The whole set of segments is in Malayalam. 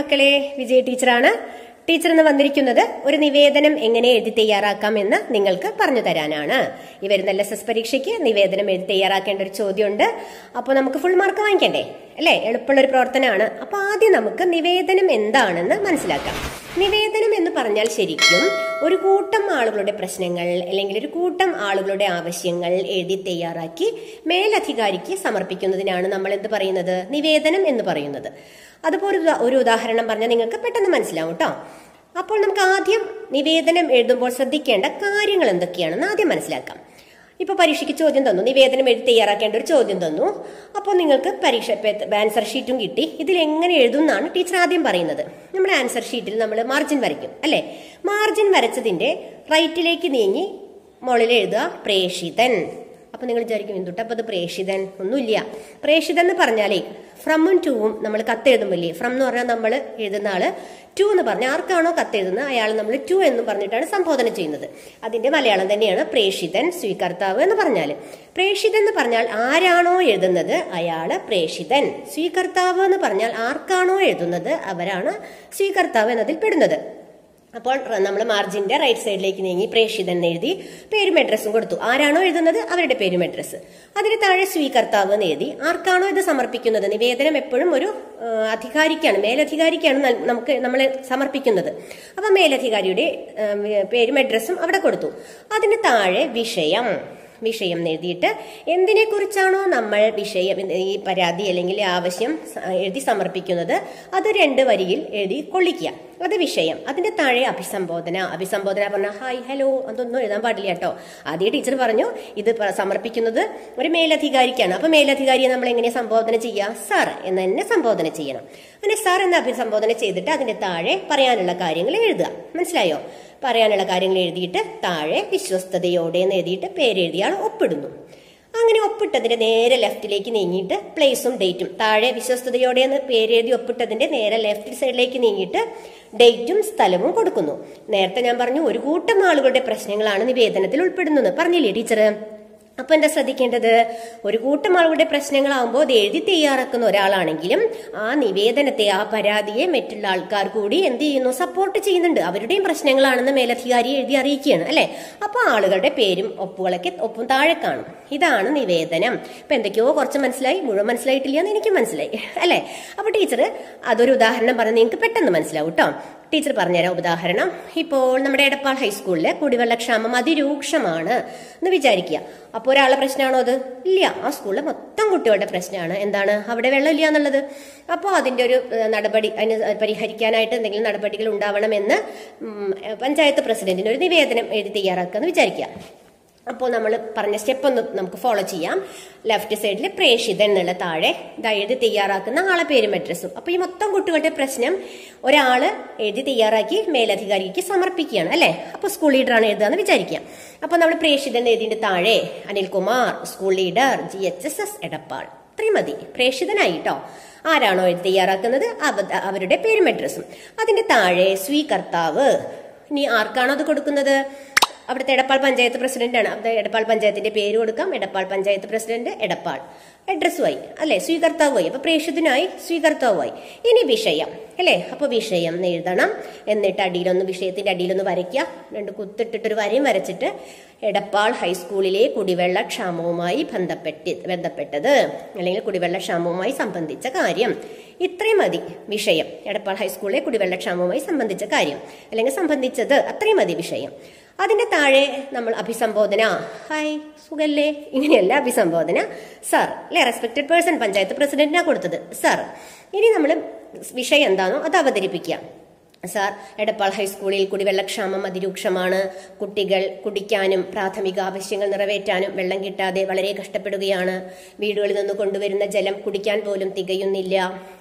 മക്കളെ വിജയ ടീച്ചറാണ് ടീച്ചർ ഇന്ന് വന്നിരിക്കുന്നത് ഒരു നിവേദനം എങ്ങനെ എഴുതി തയ്യാറാക്കാം എന്ന് നിങ്ങൾക്ക് പറഞ്ഞു തരാനാണ് ഈ വരുന്ന എൽ എസ് എസ് പരീക്ഷയ്ക്ക് നിവേദനം എഴുതി തയ്യാറാക്കേണ്ട ഒരു ചോദ്യമുണ്ട് അപ്പോൾ നമുക്ക് ഫുൾ മാർക്ക് വാങ്ങിക്കണ്ടേ അല്ലേ എളുപ്പമുള്ള ഒരു പ്രവർത്തനമാണ് അപ്പോൾ ആദ്യം നമുക്ക് നിവേദനം എന്താണെന്ന് മനസ്സിലാക്കാം നിവേദനം എന്ന് പറഞ്ഞാൽ ശരിക്കും ഒരു കൂട്ടം ആളുകളുടെ പ്രശ്നങ്ങൾ അല്ലെങ്കിൽ ഒരു കൂട്ടം ആളുകളുടെ ആവശ്യങ്ങൾ എഴുതി തയ്യാറാക്കി മേലധികാരിക്ക് സമർപ്പിക്കുന്നതിനാണ് നമ്മൾ എന്ത് പറയുന്നത് നിവേദനം എന്ന് പറയുന്നത് അതുപോലെ ഒരു ഉദാ- ഒരു ഉദാഹരണം പറഞ്ഞാൽ നിങ്ങൾക്ക് പെട്ടെന്ന് മനസ്സിലാവും കേട്ടോ അപ്പോൾ നമുക്ക് ആദ്യം നിവേദനം എഴുതുമ്പോൾ ശ്രദ്ധിക്കേണ്ട കാര്യങ്ങൾ എന്തൊക്കെയാണെന്ന് ആദ്യം മനസ്സിലാക്കാം ഇപ്പൊ പരീക്ഷയ്ക്ക് ചോദ്യം തന്നു നിവേദനം എഴുതി തയ്യാറാക്കേണ്ട ഒരു ചോദ്യം തന്നു അപ്പോൾ നിങ്ങൾക്ക് പരീക്ഷ ആൻസർ ഷീറ്റും കിട്ടി ഇതിൽ എങ്ങനെ എഴുതും എന്നാണ് ടീച്ചർ ആദ്യം പറയുന്നത് നമ്മുടെ ആൻസർ ഷീറ്റിൽ നമ്മൾ മാർജിൻ വരയ്ക്കും അല്ലെ മാർജിൻ വരച്ചതിന്റെ റൈറ്റിലേക്ക് നീങ്ങി മുകളിൽ എഴുതുക പ്രേഷിതൻ അപ്പൊ നിങ്ങൾ വിചാരിക്കും എന്തുട്ട അപ്പൊ അത് പ്രേഷിതൻ ഒന്നുമില്ല പ്രേഷിതൻ എന്ന് പറഞ്ഞാലേ ഫ്രമും ടൂവും നമ്മൾ കത്ത് എഴുതുമ്പില്ലേ ഫ്രം എന്ന് പറഞ്ഞാൽ നമ്മൾ എഴുതുന്ന ആള് ടു എന്ന് പറഞ്ഞാൽ ആർക്കാണോ കത്ത് എഴുതുന്നത് അയാൾ നമ്മൾ ടു എന്ന് പറഞ്ഞിട്ടാണ് സംബോധന ചെയ്യുന്നത് അതിന്റെ മലയാളം തന്നെയാണ് പ്രേഷിതൻ സ്വീകർത്താവ് എന്ന് പറഞ്ഞാൽ പ്രേഷിതൻ എന്ന് പറഞ്ഞാൽ ആരാണോ എഴുതുന്നത് അയാള് പ്രേഷിതൻ സ്വീകർത്താവ് എന്ന് പറഞ്ഞാൽ ആർക്കാണോ എഴുതുന്നത് അവരാണ് സ്വീകർത്താവ് എന്നതിൽ പെടുന്നത് അപ്പോൾ നമ്മൾ മാർജിന്റെ റൈറ്റ് സൈഡിലേക്ക് നീങ്ങി പ്രേക്ഷിതൻ എന്ന് എഴുതി പേരും അഡ്രസ്സും കൊടുത്തു ആരാണോ എഴുതുന്നത് അവരുടെ പേരും അഡ്രസ്സ് അതിന് താഴെ സ്വീകർത്താവ് എന്ന് എഴുതി ആർക്കാണോ ഇത് സമർപ്പിക്കുന്നത് നിവേദനം എപ്പോഴും ഒരു ആ, അധികാരിക്കാണ് മേലധികാരിക്കാണ് നൽ- നമുക്ക് നമ്മൾ സമർപ്പിക്കുന്നത് അപ്പൊ മേലധികാരിയുടെ ആ, പേരും അഡ്രസ്സും അവിടെ കൊടുത്തു അതിന് താഴെ വിഷയം വിഷയം എന്ന് എഴുതിയിട്ട് എന്തിനെ കുറിച്ചാണോ നമ്മൾ വിഷയം ഈ പരാതി അല്ലെങ്കിൽ ആവശ്യം സ- എഴുതി സമർപ്പിക്കുന്നത് അത് രണ്ട് വരിയിൽ എഴുതി കൊള്ളിക്കുക അത് വിഷയം അതിന്റെ താഴെ അഭിസംബോധന അഭിസംബോധന പറഞ്ഞാൽ ഹായ് ഹലോ അതൊന്നും എഴുതാൻ പാടില്ല കേട്ടോ ആദ്യം ടീച്ചർ പറഞ്ഞു ഇത് പ- സമർപ്പിക്കുന്നത് ഒരു മേലധികാരിക്കാണ് അപ്പൊ മേലധികാരിയെ നമ്മൾ എങ്ങനെ സംബോധന ചെയ്യുക സാർ എന്ന് തന്നെ സംബോധന ചെയ്യണം അങ്ങനെ സാർ എന്ന അഭിസംബോധന ചെയ്തിട്ട് അതിന്റെ താഴെ പറയാനുള്ള കാര്യങ്ങൾ എഴുതുക മനസ്സിലായോ പറയാനുള്ള കാര്യങ്ങൾ എഴുതിയിട്ട് താഴെ വിശ്വസ്തയോടെ എന്ന് എഴുതിയിട്ട് പേരെഴുതിയാൽ ഒപ്പിടുന്നു അങ്ങനെ ഒപ്പിട്ടതിന്റെ നേരെ ലെഫ്റ്റിലേക്ക് നീങ്ങിയിട്ട് പ്ലേസും ഡേറ്റും താഴെ വിശ്വസ്തയോടെ എന്ന് പേരെഴുതി ഒപ്പിട്ടതിന്റെ നേരെ ലെഫ്റ്റ് സൈഡിലേക്ക് നീങ്ങിയിട്ട് ഡേറ്റും സ്ഥലവും കൊടുക്കുന്നു നേരത്തെ ഞാൻ പറഞ്ഞു ഒരു കൂട്ടം ആളുകളുടെ പ്രശ്നങ്ങളാണ് നിവേദനത്തിൽ ഉൾപ്പെടുന്നത് പറഞ്ഞില്ലേ ടീച്ചർ അപ്പൊ എന്താ ശ്രദ്ധിക്കേണ്ടത് ഒരു കൂട്ടം ആളുകളുടെ പ്രശ്നങ്ങളാവുമ്പോൾ അത് എഴുതി തയ്യാറാക്കുന്ന ഒരാളാണെങ്കിലും ആ നിവേദനത്തെ ആ പരാതിയെ മറ്റുള്ള ആൾക്കാർ കൂടി എന്ത് ചെയ്യുന്നു സപ്പോർട്ട് ചെയ്യുന്നുണ്ട് അവരുടെയും പ്രശ്നങ്ങളാണെന്ന് മേലധികാരി എഴുതി അറിയിക്കുകയാണ് അല്ലെ അപ്പൊ ആളുകളുടെ പേരും ഒപ്പുകളൊക്കെ ഒപ്പും താഴെ കാണും ഇതാണ് നിവേദനം ഇപ്പൊ എന്തൊക്കെയോ കുറച്ച് മനസ്സിലായി മുഴുവൻ മനസ്സിലായിട്ടില്ല എന്ന് എനിക്ക് മനസ്സിലായി അല്ലെ അപ്പൊ ടീച്ചർ അതൊരു ഉദാഹരണം പറഞ്ഞ് നിങ്ങൾക്ക് പെട്ടെന്ന് മനസ്സിലാവും കേട്ടോ ടീച്ചർ പറഞ്ഞുതരാം ഉദാഹരണം ഇപ്പോൾ നമ്മുടെ എടപ്പാൾ ഹൈസ്കൂളിലെ കുടിവെള്ളക്ഷാമം അതിരൂക്ഷമാണ് എന്ന് വിചാരിക്കുക അപ്പോൾ ഒരാളുടെ പ്രശ്നമാണോ അത് ഇല്ല ആ സ്കൂളിലെ മൊത്തം കുട്ടികളുടെ പ്രശ്നമാണ് എന്താണ് അവിടെ വെള്ളം ഇല്ല എന്നുള്ളത് അപ്പോൾ അതിന്റെ ഒരു ഏഹ്, നടപടി അതിന് പരിഹരിക്കാനായിട്ട് എന്തെങ്കിലും നടപടികൾ ഉണ്ടാവണമെന്ന് ഉം, പഞ്ചായത്ത് പ്രസിഡന്റിന് ഒരു നിവേദനം എഴുതി തയ്യാറാക്കുക എന്ന് വിചാരിക്കുക അപ്പോൾ നമ്മൾ പറഞ്ഞ സ്റ്റെപ്പ് ഒന്ന് നമുക്ക് ഫോളോ ചെയ്യാം ലെഫ്റ്റ് സൈഡിൽ പ്രേഷിതൻ എന്നുള്ള താഴെ ഇതാ എഴുതി തയ്യാറാക്കുന്ന ആളെ പേരും അഡ്രസ്സും അപ്പൊ ഈ മൊത്തം കുട്ടികളുടെ പ്രശ്നം ഒരാള് എഴുതി തയ്യാറാക്കി മേലധികാരിക്ക് സമർപ്പിക്കുകയാണ് അല്ലെ അപ്പൊ സ്കൂൾ ലീഡറാണ് എഴുതുകയെന്ന് വിചാരിക്കുക അപ്പൊ നമ്മൾ പ്രേഷിതൻ എഴുതിന്റെ താഴെ Anilkumar school leader G H S S Edappal ഇത്രയും മതി പ്രേഷിതനായി കേട്ടോ ആരാണോ എഴുതി തയ്യാറാക്കുന്നത് അവ- അവരുടെ പേരും അഡ്രസ്സും അതിന്റെ താഴെ സ്വീകർത്താവ് ഇനി ആർക്കാണോ അത് കൊടുക്കുന്നത് അവിടുത്തെ എടപ്പാൾ പഞ്ചായത്ത് പ്രസിഡന്റാണ് അവിടെ എടപ്പാൾ പഞ്ചായത്തിന്റെ പേര് കൊടുക്കാം എടപ്പാൾ പഞ്ചായത്ത് പ്രസിഡന്റ് എടപ്പാൾ അഡ്രസ്സുമായി അല്ലെ സ്വീകർത്താവുമായി അപ്പൊ പ്രേക്ഷിതനായി സ്വീകർത്താവുമായി ഇനി വിഷയം അല്ലെ അപ്പൊ വിഷയം എന്ന് എഴുതണം എന്നിട്ട് അടിയിലൊന്ന് വിഷയത്തിന്റെ അടിയിലൊന്ന് വരയ്ക്കുക രണ്ട് കുത്തിട്ടിട്ടൊരു വരയും വരച്ചിട്ട് എടപ്പാൾ ഹൈസ്കൂളിലെ കുടിവെള്ള ക്ഷാമവുമായി ബന്ധപ്പെട്ട് ബന്ധപ്പെട്ടത് അല്ലെങ്കിൽ കുടിവെള്ള ക്ഷാമവുമായി സംബന്ധിച്ച കാര്യം ഇത്രയും മതി വിഷയം എടപ്പാൾ ഹൈസ്കൂളിലെ കുടിവെള്ള ക്ഷാമവുമായി സംബന്ധിച്ച കാര്യം അല്ലെങ്കിൽ സംബന്ധിച്ചത് അത്രയും മതി വിഷയം അതിന്റെ താഴെ നമ്മൾ അഭിസംബോധന ഹായ് സുഖല്ലേ ഇങ്ങനെയല്ല അഭിസംബോധന സർ അല്ലെ റെസ്പെക്റ്റഡ് പേഴ്സൺ പഞ്ചായത്ത് പ്രസിഡന്റിനാ കൊടുത്തത് സർ ഇനി നമ്മൾ വിഷയം എന്താണോ അത് അവതരിപ്പിക്കുക സാർ എടപ്പാൾ ഹൈസ്കൂളിൽ കുടിവെള്ളക്ഷാമം അതിരൂക്ഷമാണ് കുട്ടികൾ കുടിക്കാനും പ്രാഥമിക ആവശ്യങ്ങൾ നിറവേറ്റാനും വെള്ളം കിട്ടാതെ വളരെ കഷ്ടപ്പെടുകയാണ് വീടുകളിൽ നിന്ന് കൊണ്ടുവരുന്ന ജലം കുടിക്കാൻ പോലും തികയുന്നില്ല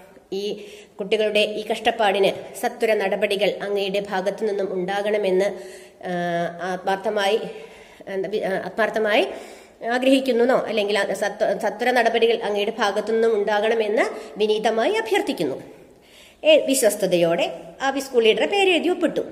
ഈ കുട്ടികളുടെ ഈ കഷ്ടപ്പാടിന് സത്വര നടപടികൾ അങ്ങയുടെ ഭാഗത്തു നിന്നും ഉണ്ടാകണമെന്ന് ആ, ആത്മാർത്ഥമായി എന്താ, വി- ആ, ആത്മാർത്ഥമായി ആഗ്രഹിക്കുന്നോ അല്ലെങ്കിൽ ആ സത്വ സത്വര നടപടികൾ അങ്ങയുടെ ഭാഗത്തു നിന്നും ഉണ്ടാകണമെന്ന് വിനീതമായി അഭ്യർത്ഥിക്കുന്നു ഏ, വിശ്വസ്തയോടെ ആ വി- സ്കൂൾ ലീഡറെ പേര് എഴുതി ഒപ്പിട്ടു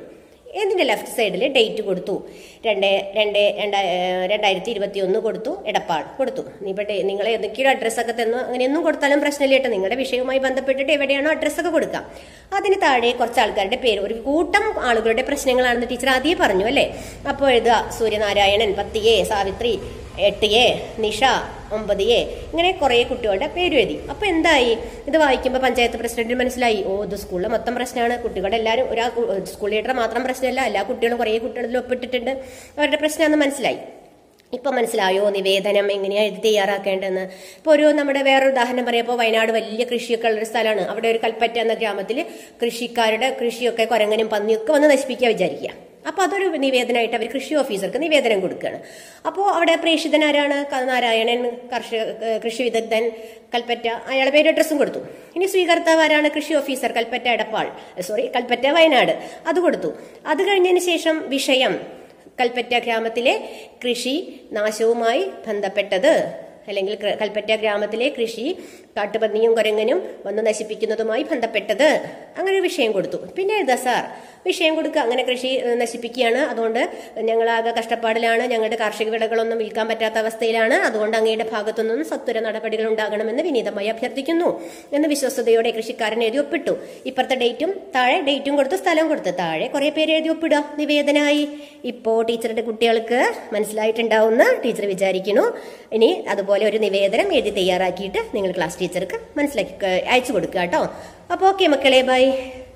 ഇതിന്റെ ലെഫ്റ്റ് സൈഡിൽ ഡേറ്റ് കൊടുത്തു രണ്ട് രണ്ട് രണ്ടാ ഏഹ് രണ്ടായിരത്തി ഇരുപത്തി ഒന്ന് കൊടുത്തു എടപ്പാൾ കൊടുത്തു ഇനിയിപ്പോൾ നിങ്ങൾ ഏതൊക്കെയോ അഡ്രസ്സൊക്കെ തന്നു അങ്ങനെയൊന്നും കൊടുത്താലും പ്രശ്നമില്ല കേട്ടോ നിങ്ങളുടെ വിഷയവുമായി ബന്ധപ്പെട്ടിട്ട് എവിടെയാണോ അഡ്രസ്സൊക്കെ കൊടുക്കാം അതിന് താഴെ കുറച്ച് ആൾക്കാരുടെ പേര് ഒരു കൂട്ടം ആളുകളുടെ പ്രശ്നങ്ങളാണെന്ന് ടീച്ചർ ആദ്യമേ പറഞ്ഞു അല്ലേ അപ്പോൾ എഴുതുക സൂര്യനാരായണൻ പത്ത് എ സാവിത്രി എട്ട് എ നിഷ ഒമ്പത് എ ഇങ്ങനെ കുറേ കുട്ടികളുടെ പേര് എഴുതി അപ്പൊ എന്തായി ഇത് വായിക്കുമ്പോൾ പഞ്ചായത്ത് പ്രസിഡന്റിന് മനസ്സിലായി ഓ ഇത് സ്കൂളിലെ മൊത്തം പ്രശ്നമാണ് കുട്ടികളുടെ എല്ലാവരും ഒരാൾ സ്കൂൾ ലീഡർ മാത്രം പ്രശ്നമല്ല എല്ലാ കുട്ടികളും കുറേ കുട്ടികളിൽ ഒപ്പിട്ടിട്ടുണ്ട് അവരുടെ പ്രശ്നമാണെന്ന് മനസ്സിലായി ഇപ്പൊ മനസ്സിലായോ നിവേദനം എങ്ങനെയാ എഴുതി തയ്യാറാക്കേണ്ടതെന്ന് ഇപ്പൊ ഒരു നമ്മുടെ വേറൊരു ഉദാഹരണം പറയുമ്പോൾ വയനാട് വലിയ കൃഷിയൊക്കെ ഉള്ള ഒരു സ്ഥലമാണ് അവിടെ ഒരു കൽപ്പറ്റ എന്ന ഗ്രാമത്തിൽ കൃഷിക്കാരുടെ കൃഷിയൊക്കെ കുരങ്ങനും പന്നിയൊക്കെ വന്ന് നശിപ്പിക്കുക വിചാരിക്കുക അപ്പൊ അതൊരു നിവേദനമായിട്ട് അവർ കൃഷി ഓഫീസർക്ക് നിവേദനം കൊടുക്കുകയാണ് അപ്പോൾ അവിടെ പ്രേക്ഷിതൻ ആരാണ് ക- നാരായണൻ കർഷക ഏഹ് കൃഷി വിദഗ്ധൻ കൽപ്പറ്റ അയാളെ പേര് അഡ്രസ്സും കൊടുത്തു ഇനി സ്വീകർത്താവ് ആരാണ് കൃഷി ഓഫീസർ കൽപ്പറ്റ എടപ്പാൾ സോറി കൽപ്പറ്റ വയനാട് അത് കൊടുത്തു അത് കഴിഞ്ഞതിന് ശേഷം വിഷയം കൽപ്പറ്റ ഗ്രാമത്തിലെ കൃഷി നാശവുമായി ബന്ധപ്പെട്ടത് അല്ലെങ്കിൽ കൃ- കൽപ്പറ്റ ഗ്രാമത്തിലെ കൃഷി കാട്ടുപന്നിയും കുരങ്ങനും വന്ന് നശിപ്പിക്കുന്നതുമായി ബന്ധപ്പെട്ടത് അങ്ങനെ ഒരു വിഷയം കൊടുത്തു പിന്നെ എഴുതാ സാർ വിഷയം കൊടുക്കുക അങ്ങനെ കൃഷി ഏഹ്, നശിപ്പിക്കുകയാണ് അതുകൊണ്ട് ഞങ്ങളാകെ കഷ്ടപ്പാടിലാണ് ഞങ്ങളുടെ കാർഷിക വിളകളൊന്നും വിൽക്കാൻ പറ്റാത്ത അവസ്ഥയിലാണ് അതുകൊണ്ട് അങ്ങയുടെ ഭാഗത്തുനിന്നും സത്വര നടപടികൾ ഉണ്ടാകണമെന്ന് വിനീതമായി അഭ്യർത്ഥിക്കുന്നു എന്ന് വിശ്വസ്തയോടെ കൃഷിക്കാരൻ എഴുതി ഒപ്പിട്ടു ഇപ്പുറത്തെ ഡേറ്റും താഴെ ഡേറ്റും കൊടുത്ത് സ്ഥലം കൊടുത്ത് താഴെ കുറെ പേര് എഴുതി ഒപ്പിടുക നിവേദനമായി ഇപ്പോ ടീച്ചറുടെ കുട്ടികൾക്ക് മനസ്സിലായിട്ടുണ്ടാവുമെന്ന് ടീച്ചർ വിചാരിക്കുന്നു ഇനി അതുപോലെ ഒരു നിവേദനം എഴുതി തയ്യാറാക്കിയിട്ട് നിങ്ങൾ ക്ലാസ് ടീച്ചർക്ക് മനസ്സിലാക്കി അയച്ചു കൊടുക്കുക കേട്ടോ അപ്പോൾ ഓക്കെ മക്കളെ ബൈ